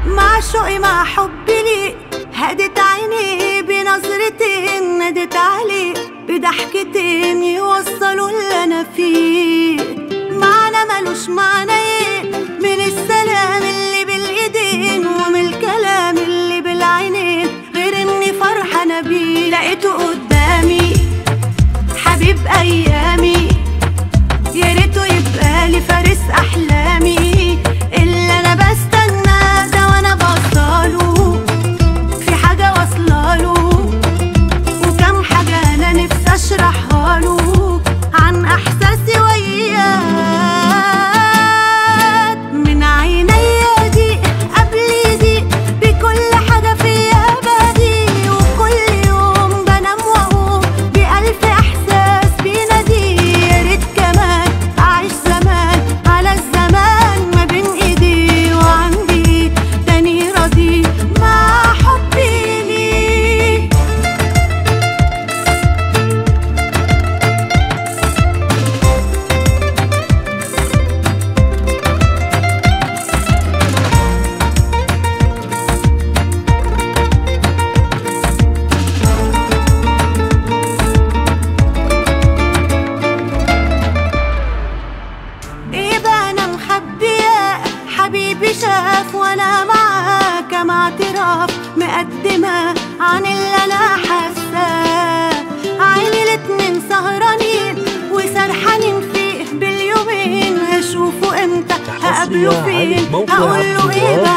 مع شوقي مع حبي ليك هدت عيني بنظرتين نادت عليك بضحكتين يوصلوا اللي انا فيه معنى ملوش معنى ايه من السلام اللي بالايدين ومن الكلام اللي بالعينين غير اني فرحانه بيه لقيته قدامي حبيب ايامي يا ريته يبقى لي فارس احلامي اللي انا بستناه ده وانا بوصله في حاجه واصلاله وكم حاجه انا نفسي اشرحها له عن احساسي وياك من عينيا دي قبل دي بكل حاجه فيا بدي وكل يوم بنام واقوم بألف احساس بينادي يا ريت كمان اعيش زمان على الزمان ما بين ايدي وعندي تاني راضي مع حبي ليك ايه بقى انا مخبية حبيبي شاف وانا معاه كم اعتراف مقدمة عن اللي انا حاساه عيني الاتنين سهرانين وسرحانين فيه باليومين هشوفه امتى هقابله حصرياً على فين موقع هقوله ايه تجارة